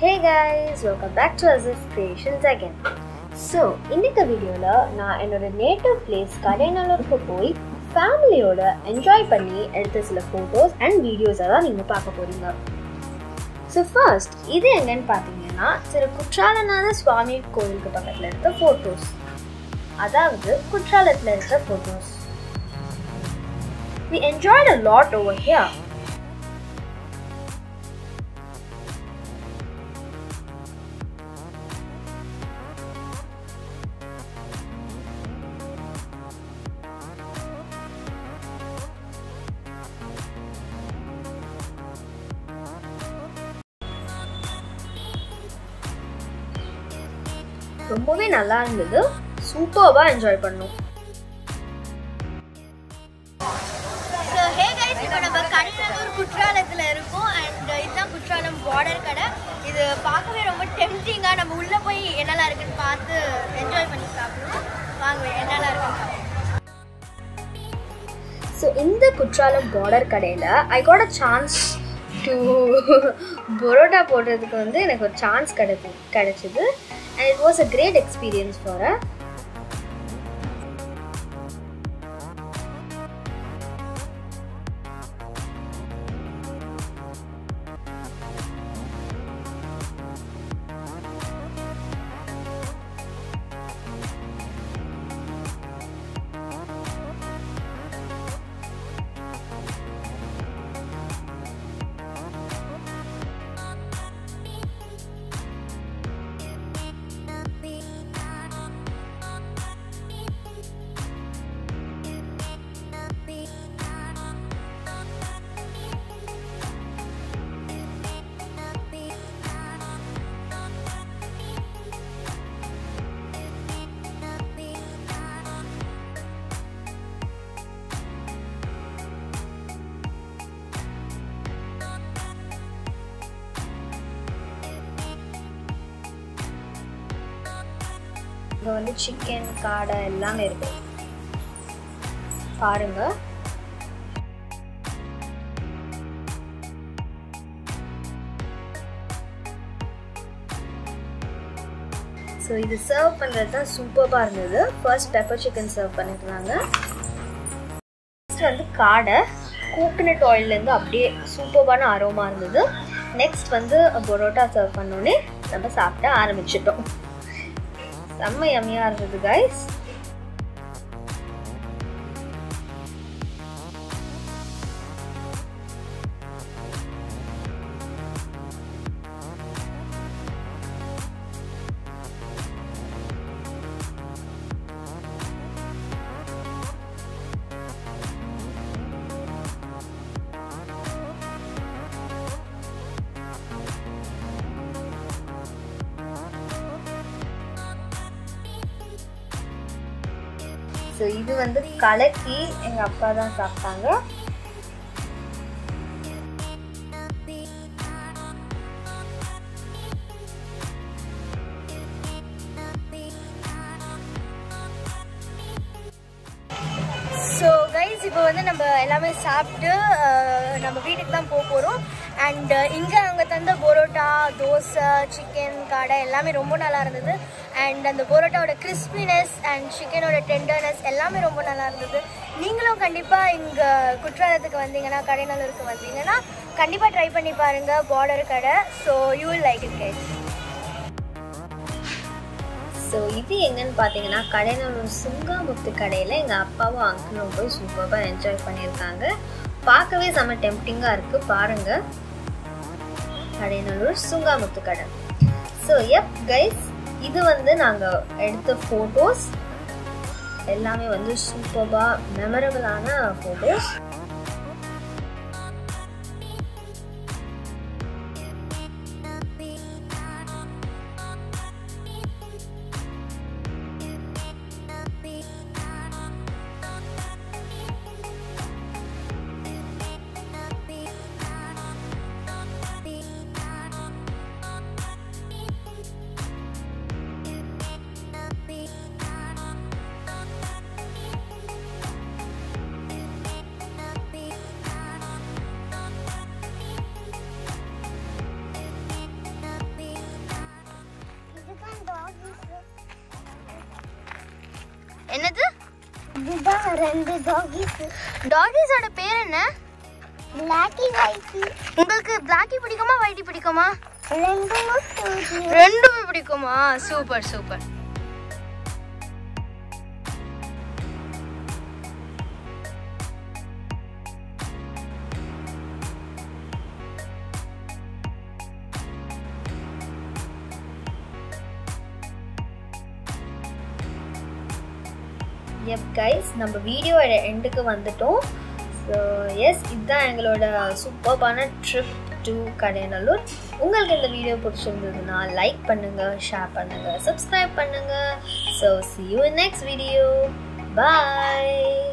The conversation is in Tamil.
Hey guys welcome back to அசிஸ் கிரியேஷன்ஸ் அகேன் ஸோ இன்னைக்கு வீடியோவில் நான் என்னோட நேட்டிவ் பிளேஸ் கடைநல்லூருக்கு போய் ஃபேமிலியோட என்ஜாய் பண்ணி எடுத்த சில ஃபோட்டோஸ் அண்ட் வீடியோஸை தான் நீங்கள் பார்க்க போகிறீங்க ஸோ ஃபர்ஸ்ட் இது எங்கன்னு பார்த்தீங்கன்னா திரு குற்றாலநாத சுவாமி கோவிலுக்கு பக்கத்தில் இருக்க ஃபோட்டோஸ் அதாவது குற்றாலத்தில் இருக்க photos We enjoyed a lot over here. ரொம்பவே நல்லா இருந்தது சூப்பர்பாக என்ஜாய் பண்ணோம் ஸோ ஹே கைஸ் இப்போ நம்ம கடைநல்லூர் குற்றாலத்தில் இருக்கோம் அண்ட் இதுதான் குற்றாலம் பார்டர் கடை இது பார்க்கவே ரொம்ப டெம்டிங்காக நம்ம உள்ளே போய் என்னெல்லாம் இருக்குன்னு பார்த்து என்ஜாய் பண்ணி சாப்பிடுவோம் வாங்க என்னெல்லாம் இருக்குன்னு பார்ப்போம் ஸோ இந்த குற்றாலம் பார்டர் கடையில் I got a chance to parotta போடுறதுக்கு வந்து எனக்கு ஒரு சான்ஸ் கிடைச்சி கிடைச்சிது and it was a great experience for a இங்கே வந்து சிக்கன் காடை எல்லாமே இருக்கு பாருங்க ஸோ இது சர்வ் பண்ணுறது தான் சூப்பராக இருந்தது ஃபர்ஸ்ட் பெப்பர் சிக்கன் சர்வ் பண்ணிருந்தாங்க நெக்ஸ்ட் வந்து காடை கோகனட் ஆயிலேருந்து அப்படியே சூப்பரான அரோமா இருந்தது நெக்ஸ்ட் வந்து பரோட்டா சர்வ் பண்ணோன்னே நம்ம சாப்பிட ஆரம்பிச்சிட்டோம் செம்ம யம்மியாக இருந்தது கைஸ் ஸோ இது வந்து கலக்கி எங்கள் அப்பா தான் சாப்பிட்டாங்க ஸோ கைஸ் இப்போ வந்து நம்ம எல்லாமே சாப்பிட்டு அஹ், நம்ம வீட்டுக்கு தான் போக போகிறோம் அண்ட் இங்கே அவங்க தந்த பரோட்டா தோசை சிக்கன் காடை எல்லாமே ரொம்ப நல்லா இருந்தது அண்ட் அந்த பரோட்டாவோட கிறிஸ்பினஸ் அண்ட் சிக்கனோட டெண்டர்னஸ் எல்லாமே ரொம்ப நல்லா இருந்தது நீங்களும் கண்டிப்பாக இங்கே குற்றாலத்துக்கு வந்தீங்கன்னா கடைநல்லூருக்கு வந்தீங்கன்னா கண்டிப்பாக ட்ரை பண்ணி பாருங்கள் பார்டர் கடை so you will like it guys so இது எங்கன்னு பார்த்தீங்கன்னா கடைநல்லூர் சுங்காமுத்து கடையில் எங்கள் அப்பாவும் அங்கிளும் போய் சூப்பராக என்ஜாய் பண்ணியிருக்காங்க பார்க்கவே செம்ம டெம்டிங்காக இருக்குது பாருங்கள் கடைநல்லூர் சுங்காமுத்து கடை ஸோ எப் கைஸ் இது வந்து நாங்கள் எடுத்த ஃபோட்டோஸ் எல்லாமே வந்து சூப்பராக மெமரபிளான ஃபோட்டோஸ் என்னது இதுதான் ரெண்டு டாகிஸ் டாகிஸோட பேர் என்ன பிளாக்கி ஒயிட் உங்களுக்கு பிளாக்கி பிடிக்குமா ஒயிட்டி பிடிக்குமா ரெண்டும் சூரிய ரெண்டுமே பிடிக்குமா சூப்பர் சூப்பர் எப் கைஸ் நம்ம வீடியோவோட எண்டுக்கு வந்துட்டோம் ஸோ எஸ் இதுதான் எங்களோட சூப்பர்பான ட்ரிப் டு கடையநல்லூர் உங்களுக்கு இந்த வீடியோ பிடிச்சிருந்ததுன்னா லைக் பண்ணுங்கள் ஷேர் பண்ணுங்கள் சப்ஸ்கிரைப் பண்ணுங்கள் so see you in next video bye